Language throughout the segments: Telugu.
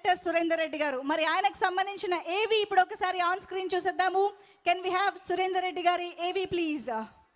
డైరెక్టర్ సురేందర్ రెడ్డి గారు మరి ఆయనకు సంబంధించిన ఏవి ఇప్పుడు ఒకసారి ఆన్ స్క్రీన్ చూసేద్దాము can we have Surender Reddy గారి ఏవి ప్లీజ్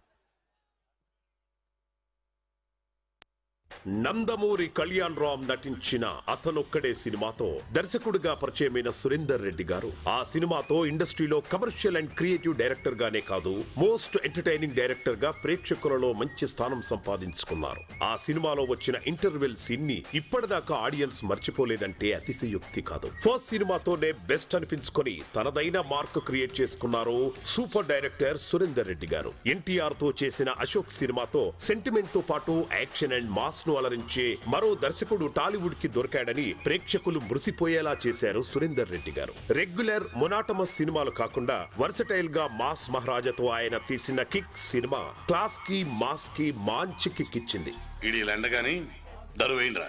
నందమూరి కళ్యాణ్ రామ్ నటించిన అతనొక్కడే సినిమాతో దర్శకుడిగా పరిచయమైన సురేందర్ రెడ్డి గారు ఆ సినిమాతో ఇండస్ట్రీలో కమర్షియల్ అండ్ క్రియేటివ్ డైరెక్టర్ గానే కాదు మోస్ట్ ఎంటర్టైనింగ్ డైరెక్టర్ గా ప్రేక్షకులలో మంచి స్థానం సంపాదించుకున్నారు ఆ సినిమాలో వచ్చిన ఇంటర్వెల్ సీన్ ని ఇప్పటిదాకా ఆడియన్స్ మర్చిపోలేదంటే అతిశయోక్తి కాదు ఫస్ట్ సినిమాతోనే బెస్ట్ అనిపించుకొని తనదైన మార్క్ క్రియేట్ చేసుకున్నారు సూపర్ డైరెక్టర్ సురేందర్ రెడ్డి గారు ఎన్టీఆర్ తో చేసిన అశోక్ సినిమాతో సెంటిమెంట్ తో పాటు యాక్షన్ అండ్ మాస్ ను అలరించే మరో దర్శకుడు టాలీవుడ్ కి దొరికాడని ప్రేక్షకులు మురిసిపోయేలా చేశారు సురేందర్ రెడ్డి గారు రెగ్యులర్ మొనాటమస్ సినిమాలు కాకుండా వర్సటైల్ గా మాస్ మహారాజాతో ఆయన తీసిన కిక్ సినిమా క్లాస్ కి మాస్ కి మంచి కిక్ ఇచ్చింది ఇడి లండగాని దరువేంద్రా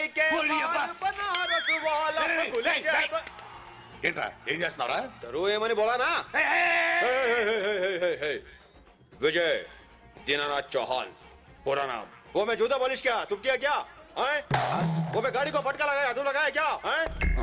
ఏంట్రా ఏం చేస్తున్నారా जरूर ये मैंने बोला ना हे, हे, हे, हे, हे, हे, हे। विजय दीनानाथ चौहान पूरा नाम वो मैं जूता पॉलिश क्या तुम किया क्या हैं? वो मैं गाड़ी को फटका लगाया तू लगाया क्या हैं?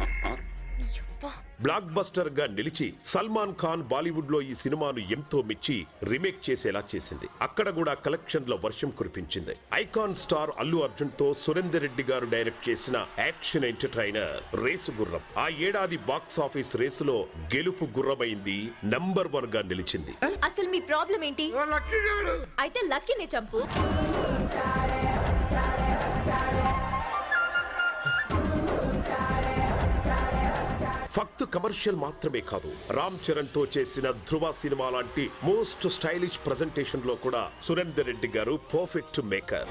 బ్లాక్ బస్టర్ గా నిలిచి సల్మాన్ ఖాన్ బాలీవుడ్ లో ఈ సినిమాను ఎంతో మెచ్చి రీమేక్ చేసేలా చేసింది అక్కడ కూడా కలెక్షన్ల వర్షం కురిపించింది ఐకాన్ స్టార్ అల్లు అర్జున్ తో సురేందర్ రెడ్డి గారు డైరెక్ట్ చేసిన యాక్షన్ ఎంటర్టైనర్ రేసు గుర్రం ఆ ఏడాది బాక్స్ ఆఫీస్ రేసులో గెలుపు గుర్రమైంది నంబర్ వన్ గా నిలిచింది అసలు మీ ప్రాబ్లం ఏంటి అయితే లక్కీని చంపు ఫక్త్ కమర్షియల్ మాత్రమే కాదు రామ్ చరణ్ తో చేసిన ధృవ సినిమా లాంటి మోస్ట్ స్టైలిష్ ప్రెజెంటేషన్ లో కూడా సురేందర్ రెడ్డి గారు పర్ఫెక్ట్ మేకర్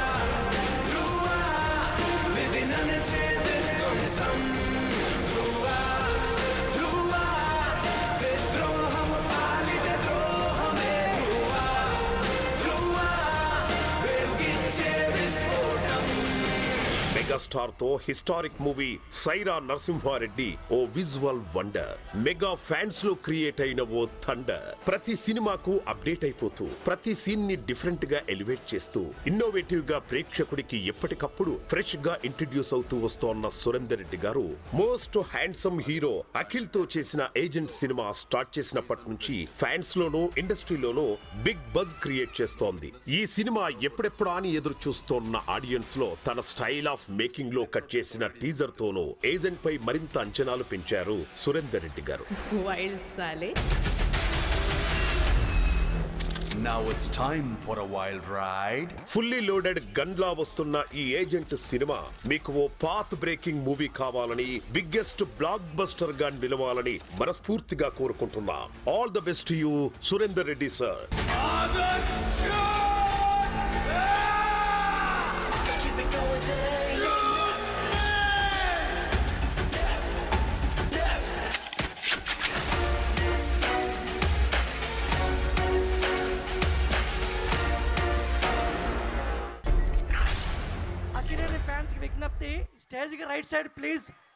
మెగాస్టార్ తో హిస్టారిక్ మూవీ సైరా నరసింహారెడ్డి ఓ విజువల్ వండర్ మెగా ఫ్యాన్స్ లో క్రియేట్ అయిన ఓ థండర్ ప్రతి సినిమాకు అప్డేట్ అయిపోతూ ప్రతి సీన్ ని డిఫరెంట్ గా ఎలివేట్ చేస్తూ ఇన్నోవేటివ్ గా ప్రేక్షకుడికి ఎప్పటికప్పుడు ఫ్రెష్ గా ఇంట్రడ్యూస్ అవుతూ వస్తోన్న సురేందర్ రెడ్డి గారు మోస్ట్ హ్యాండ్సమ్ హీరో అఖిల్ తో చేసిన ఏజెంట్ సినిమా స్టార్ట్ చేసినప్పటి నుంచి ఫ్యాన్స్ లోనూ ఇండస్ట్రీలోనూ బిగ్ బజ్ క్రియేట్ చేస్తోంది ఈ సినిమా ఎప్పుడెప్పుడా అని ఎదురు చూస్తోన్న ఆడియన్స్ లో తన స్టైల్ ఆఫ్ మేకింగ్ లో కట్ చేసిన టీజర్ తోనూ ఏజెంట్ పై మరింత అంచనాలు పెంచారు సురేందర్ రెడ్డి గారు వైల్డ్ సాలే Now it's time for a wild ride. Fully loaded గన్లా వస్తున్న ఈ ఏజెంట్ సినిమా మీకు ఓ పాత్ బ్రేకింగ్ మూవీ కావాలని బిగ్గెస్ట్ బ్లాక్ బస్టర్ గా నిలవాలని మనస్ఫూర్తిగా కోరుకుంటున్నా all the best you Surender Reddy sir అఖిలేని ఫ్యాన్స్ కి విజ్ఞప్తి స్టేజ్ కి రైట్ సైడ్ ప్లీజ్